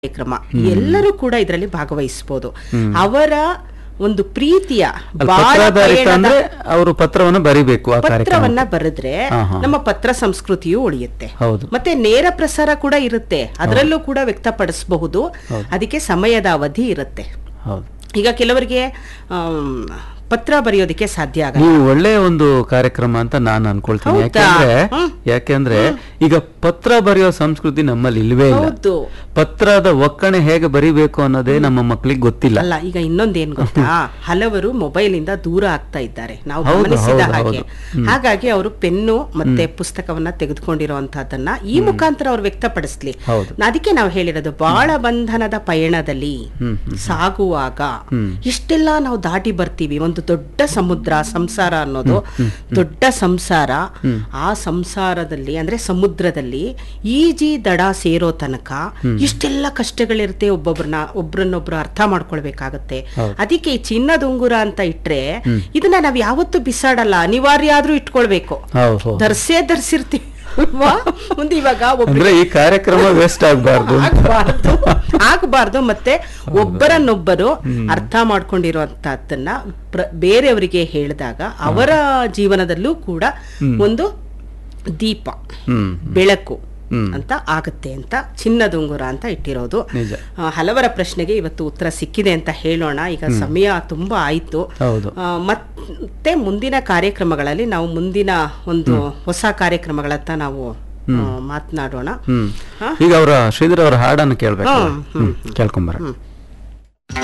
ಕಾರ್ಯಕ್ರಮ ಎಲ್ಲರೂ ಕೂಡ ಇದರಲ್ಲಿ ಭಾಗವಹಿಸಬಹುದು ಅವರ ಒಂದು ಪ್ರೀತಿಯ ಅಲ್ಲಿ ಬಾಳ ಪತ್ರಾಧಾರಿತ ಪಯಣದ ಅಂದ್ರೆ ಅವರು ಪತ್ರವನ್ನು ಬರಿಬೇಕು ಆ ಕಾರ್ಯಕ್ರಮ ಪತ್ರವನ್ನ ಬರೆದ್ರೆ ಹಾ, ಹಾ. ನಮ್ಮ ಪತ್ರ ಸಂಸ್ಕೃತಿಯು ಉಳಿಯುತ್ತೆ ಹೌದು ಮತ್ತೆ ನೇರ ಪ್ರಸಾರ ಕೂಡ ಇರುತ್ತೆ ಅದರಲ್ಲೂ ಕೂಡ ವ್ಯಕ್ತಪಡಿಸಬಹುದು ಅದಕ್ಕೆ ಸಮಯದ ಅವಧಿ ಇರುತ್ತೆ ಹೌದು ಈಗ ಕೆಲವರಿಗೆ ಆಮ್, ಪತ್ರ ಬರೆಯೋದಕ್ಕೆ ಸಾಧ್ಯ ಆಗಲ್ಲ ನೀವು ಒಳ್ಳೆ ಒಂದು ಕಾರ್ಯಕ್ರಮ ಅಂತ ನಾನು ಅನ್ಕೊಳ್ತೀನಿ ಹೌದಾ? ಯಾಕೆಂದ್ರೆ ಹ್ಮ್. ಯಾಕೆಂದ್ರೆ ಈಗ ಪತ್ರ ಬರೆಯೋ ಸಂಸ್ಕೃತಿ ನಮ್ಮಲ್ಲಿ ಇಲ್ವೇ ಇಲ್ಲ ಹೌದು ಪತ್ರದ ಒಕ್ಕಣೆ ಹೇಗೆ ಬರಿಬೇಕು ಅನ್ನೋದೇ ನಮ್ಮ ಮಕ್ಕಳಿಗೆ ಗೊತ್ತಿಲ್ಲ ಅಲ್ಲ ಈಗ ಇನ್ನೊಂದೇನ್ ಗೊತ್ತಾ ಹಲವರು ಮೊಬೈಲ್ ಇಂದ ದೂರ ಆಗ್ತಾ ಇದ್ದಾರೆ ನಾವು ಹೌದು, ಗಮನಿಸಿದ ಹೌದು, ಹಾಗೆ ಹೌದು. ಹಾಗಾಗಿ ಅವರು ಪೆನ್ನು ಮತ್ತೆ ಪುಸ್ತಕವನ್ನ ತೆಗೆದುಕೊಂಡಿರುವಂತಹದ್ದನ್ನ ಈ ಮುಖಾಂತರ ಅವ್ರು ವ್ಯಕ್ತಪಡಿಸ್ಲಿ ಹೌದು. ಅದಕ್ಕೆ ನಾವು ಹೇಳಿರೋದು ಬಾಳ ಬಂಧನದ ಪಯಣದಲ್ಲಿ ಹ್ಮ್, ಸಾಗುವಾಗ ಇಷ್ಟೆಲ್ಲ ನಾವು ದಾಟಿ ಬರ್ತೀವಿ ಒಂದು ದೊಡ್ಡ ಸಮುದ್ರ ಸಂಸಾರ ಅನ್ನೋದು ದೊಡ್ಡ ಸಂಸಾರ ಆ ಸಂಸಾರದಲ್ಲಿ ಅಂದ್ರೆ ಸಮುದ್ರದಲ್ಲಿ ಈಜಿ ದಡ ಸೇರೋ ತನಕ ಇಷ್ಟೆಲ್ಲ ಕಷ್ಟಗಳಿರುತ್ತೆ ಒಬ್ಬೊಬ್ರನ್ನ ಒಬ್ರನ್ನೊಬ್ರು ಅರ್ಥ ಮಾಡ್ಕೊಳ್ಬೇಕಾಗತ್ತೆ ಅದಕ್ಕೆ ಈ ಚಿನ್ನದ ಉಂಗುರ ಅಂತ ಇಟ್ರೆ ಇದನ್ನ ನಾವ್ ಯಾವತ್ತೂ ಬಿಸಾಡಲ್ಲ ಅನಿವಾರ್ಯ ಆದ್ರೂ ಇಟ್ಕೊಳ್ಬೇಕು ಹೌದು ಹೌದು ಧರ್ಸೇ ಧರಿಸಿರ್ತೀವಿ ಅಲ್ವಾ? ಮುಂದೆ ಇವಾಗ ಒಬ್ರು ಅಂದ್ರೆ ಈ ಕಾರ್ಯಕ್ರಮ ವೇಸ್ಟ್ ಆಗ್ಬಾರ್ದು ಆಗಬಾರ್ದು ಆಗಬಾರ್ದು ಮತ್ತೆ ಒಬ್ಬರನ್ನೊಬ್ಬರು ಅರ್ಥ ಮಾಡ್ಕೊಂಡಿರುವಂತಹದ್ದನ್ನ ಪ್ರ- ಬೇರೆಯವರಿಗೆ ಹೇಳಿದಾಗ ಅವರ ಜೀವನದಲ್ಲೂ ಕೂಡ ಒಂದು ದೀಪ ಹ್ಮ್ ಬೆಳಕು ಹ್ಮ್. ಅಂತ ಆಗತ್ತೆ ಅಂತ ಚಿನ್ನದುಂಗುರ ಅಂತ ಇಟ್ಟಿರೋದು ನಿಜ ಆ, ಹಲವರ ಪ್ರಶ್ನೆಗೆ ಇವತ್ತು ಉತ್ತರ ಸಿಕ್ಕಿದೆ ಅಂತ ಹೇಳೋಣ ಈಗ ಸಮಯ ತುಂಬಾ ಆಯ್ತು ಹೌದು ಆ, ಮತ್ತೆ ಮುಂದಿನ ಕಾರ್ಯಕ್ರಮಗಳಲ್ಲಿ ನಾವು ಮುಂದಿನ ಒಂದು ಹೊಸ ಕಾರ್ಯಕ್ರಮಗಳತ್ತ ನಾವು ಆ, ಮಾತನಾಡೋಣ ಹ್ಮ್ ಹಾ? ಈಗ ಅವರ ಶ್ರೀಧರ್ ಅವರ ಹಾಡನ್ನು ಕೇಳ್ಬೇಕು ಹ್ಮ್, ಹ್ಮ್ ಕೇಳ್ಕೊಂಬರ ಹ್ಮ್